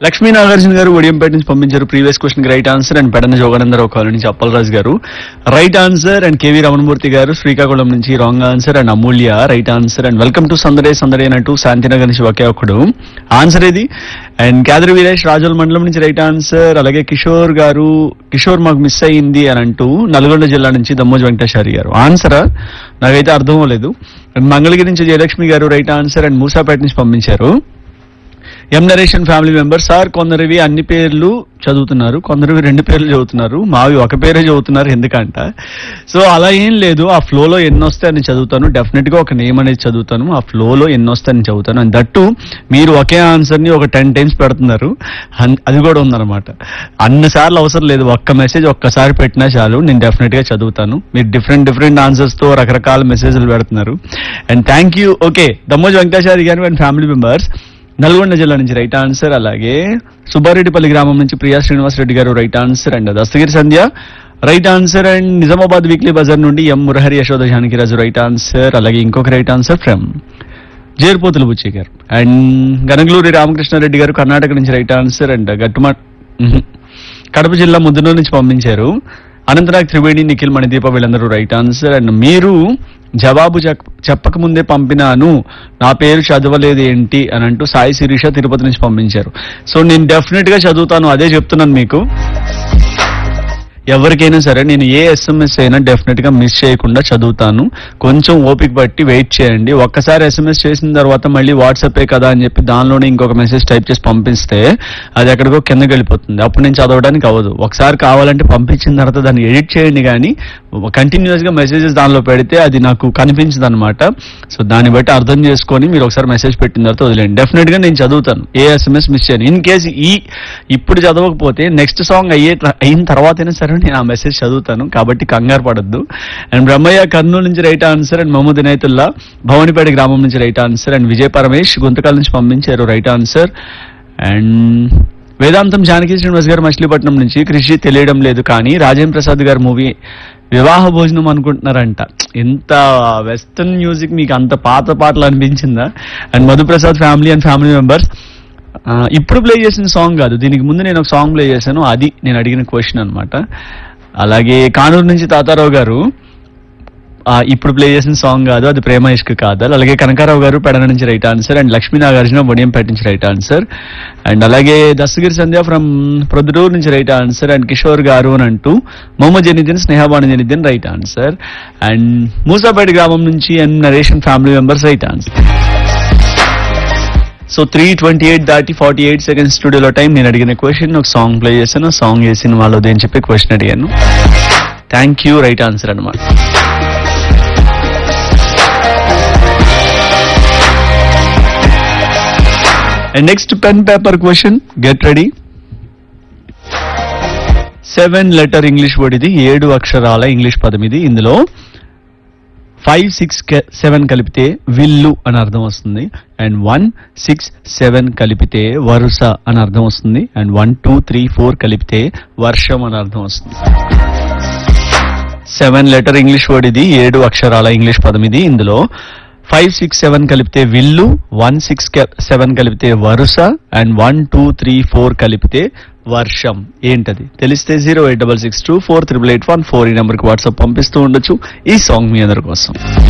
లక్ష్మీ నాగార్జున గారు ఒడియంపేట నుంచి పంపించారు previous question right answer and Pedana Joganandarao colony నుంచి అప్పలరాజు గారు right answer and K V Ramanamurthy గారు శ్రీకాకుళం నుంచి wrong answer and Amulya right answer and welcome to సందడే సందడే అంటూ శాంతినగర్ నుంచి ఒకే ఒక్కడు ఆన్సర్ ఇది అండ్ కేదరి వీరేష్ రాజోల్ మండలం నుంచి రైట్ ఆన్సర్ అలాగే కిషోర్ గారు కిషోర్ మాకు మిస్ అయ్యింది అని అంటూ నల్గొండ జిల్లా నుంచి దమ్మోజు వెంకటేశ్వరి గారు ఆన్సరా నాకైతే అర్థం అవ్వలేదు అండ్ మంగళగిరి నుంచి జయలక్ష్మి గారు రైట్ ఆన్సర్ అండ్ మూసాపేట నుంచి పంపించారు ఎం నరేషన్ ఫ్యామిలీ మెంబర్ సార్ కొందరివి అన్ని పేర్లు చదువుతున్నారు కొందరివి రెండు పేర్లు చదువుతున్నారు మావి ఒక పేరే చదువుతున్నారు ఎందుకంట సో అలా ఏం లేదు ఆ ఫ్లోలో ఎన్ని వస్తే అని చదువుతాను డెఫినెట్ గా ఒక నేమ్ అనేది చదువుతాను ఆ ఫ్లోలో ఎన్ని వస్తే అని చదువుతాను అండ్ దట్టు మీరు ఒకే ఆన్సర్ ని ఒక టెన్ టైమ్స్ పెడుతున్నారు అన్- అది కూడా ఉందన్నమాట అన్ని సార్లు అవసరం లేదు ఒక్క మెసేజ్ ఒక్కసారి పెట్టినా చాలు నేను డెఫినెట్ గా చదువుతాను మీరు డిఫరెంట్ డిఫరెంట్ ఆన్సర్స్ తో రకరకాల మెసేజ్లు పెడుతున్నారు and thank you okay Dammoj Venkatachari garu and family members Nalgonda జిల్లా నుంచి రైట్ ఆన్సర్ అలాగే సుబ్బారెడ్డిపల్లి గ్రామం నుంచి Priya Srinivas Reddy garu right answer and Dastagiri Sandhya right answer and Nizamabad weekly బజార్ నుండి M Murahari Yashoda Janakiraju right answer అలాగే ఇంకొక right answer from Jerpothula Buchchi garu and గనగలూరి Ramakrishna Reddy గారు కర్ణాటక నుంచి రైట్ ఆన్సర్ అండ్ గట్టుమ మ్హూ. కడప జిల్లా ముద్దునూరు నుంచి పంపించారు అనంతనాగ్ త్రివేణి నిఖిల్ మణిదీప వీళ్ళందరూ రైట్ ఆన్సర్ అండ్ మీరు జవాబు చెప్- చెప్పకముందే పంపినాను నా పేరు చదవలేదు ఏంటి అని అంటూ సాయి శిరీష తిరుపతి నుంచి పంపించారు సో నేను డెఫినెట్ గా చదువుతాను అదే చెప్తున్నాను మీకు ఎవరికైనా సరే నేను ఏ ఎస్ఎంఎస్ అయినా డెఫినెట్ గా మిస్ చేయకుండా చదువుతాను కొంచెం ఓపిక బట్టి వెయిట్ చేయండి ఒక్కసారి ఎస్ఎంఎస్ చేసిన తర్వాత మళ్ళీ వాట్సాపే కదా అని చెప్పి దానిలోనే ఇంకొక మెసేజ్ టైప్ చేసి పంపిస్తే అది ఎక్కడికో కిందకి వెళ్ళిపోతుంది అప్పుడు నేను చదవడానికి అవ్వదు ఒకసారి కావాలంటే పంపించిన తర్వాత దాన్ని ఎడిట్ చేయండి కానీ కంటిన్యూస్ గా మెసేజెస్ దానిలో పెడితే అది నాకు కనిపించదు అనమాట సో దాన్ని బట్టి అర్థం చేసుకొని మీరు ఒకసారి మెసేజ్ పెట్టిన తర్వాత వదిలేండి డెఫినెట్ గా నేను చదువుతాను ఏ ఎస్ఎంఎస్ మిస్ చేయను ఇన్ కేసు ఈ ఇప్పుడు చదవకపోతే నెక్స్ట్ సాంగ్ అయ్యే అయిన తర్వాతైనా సరే నేను ఆ మెసేజ్ చదువుతాను కాబట్టి కంగారు పడద్దు అండ్ బ్రహ్మయ్య కర్నూలు నుంచి right answer and Mohammed Inaitullah Bhavanipeta గ్రామం నుంచి right answer and Vijay Paramesh Guntakal నుంచి పంపించారు రైట్ ఆన్సర్ అండ్ వేదాంతం జానకి శ్రీనివాస్ గారు మచిలీపట్నం నుంచి కృషి తెలియడం లేదు కానీ రాజేంద్ర ప్రసాద్ గారి మూవీ వివాహ భోజనం అనుకుంటున్నారంట ఎంత వెస్టర్న్ మ్యూజిక్ మీకు అంత పాత పాటలు అనిపించిందా and Madhuprasad family and family members ఇప్పుడు ప్లే చేసిన సాంగ్ కాదు దీనికి ముందు నేను ఒక సాంగ్ ప్లే చేశాను అది నేను అడిగిన క్వశ్చన్ అన్నమాట అలాగే కానూరు నుంచి తాతారావు గారు ఆ, ఇప్పుడు ప్లే చేసిన సాంగ్ కాదు అది ప్రేమ ఇష్క్ కాదు అలాగే కనకారావు గారు పెడన నుంచి right answer and Lakshmi Nagarjuna Vadiyampeta నుంచి రైట్ ఆన్సర్ అండ్ అలాగే దస్తగిరి సంధ్య ఫ్రమ్ ప్రొద్దుటూరు నుంచి right answer and Kishore garu అని అంటూ Mohammed Janidin Snehabanu Janidin right answer and Musapeta గ్రామం నుంచి అండ్ నరేషన్ family members right answer so three twenty eight దాటి ఫార్టీ ఎయిట్ సెకండ్స్ స్టూడియోలో టైం నేను అడిగిన క్వశ్చన్ ఒక సాంగ్ ప్లే చేశాను సాంగ్ వేసిన వాళ్ళది అని చెప్పి క్వశ్చన్ అడిగాను థ్యాంక్ యూ రైట్ ఆన్సర్ అనమాట and next pen paper question get ready seven letter English word ఇది ఏడు అక్షరాల ఇంగ్లీష్ పదం ఇది ఇందులో ఫైవ్ సిక్స్ సెవెన్ కలిపితే విల్లు అని అర్థం వస్తుంది అండ్ వన్ సిక్స్ సెవెన్ కలిపితే వరుస అని అర్థం వస్తుంది and one two three four కలిపితే వర్షం అని అర్థం వస్తుంది సెవెన్ లెటర్ ఇంగ్లీష్ వర్డ్ ఇది ఏడు అక్షరాల ఇంగ్లీష్ పదం ఇది ఇందులో ఫైవ్ సిక్స్ సెవెన్ కలిపితే విల్లు వన్ సిక్స్ సెవెన్ కలిపితే వరుస and one two three four కలిపితే వర్షం ఏంటది తెలిస్తే zero eight double six two four triple eight one four ఈ నెంబర్కి వాట్సాప్ పంపిస్తూ ఉండొచ్చు ఈ సాంగ్ మీ అందరి కోసం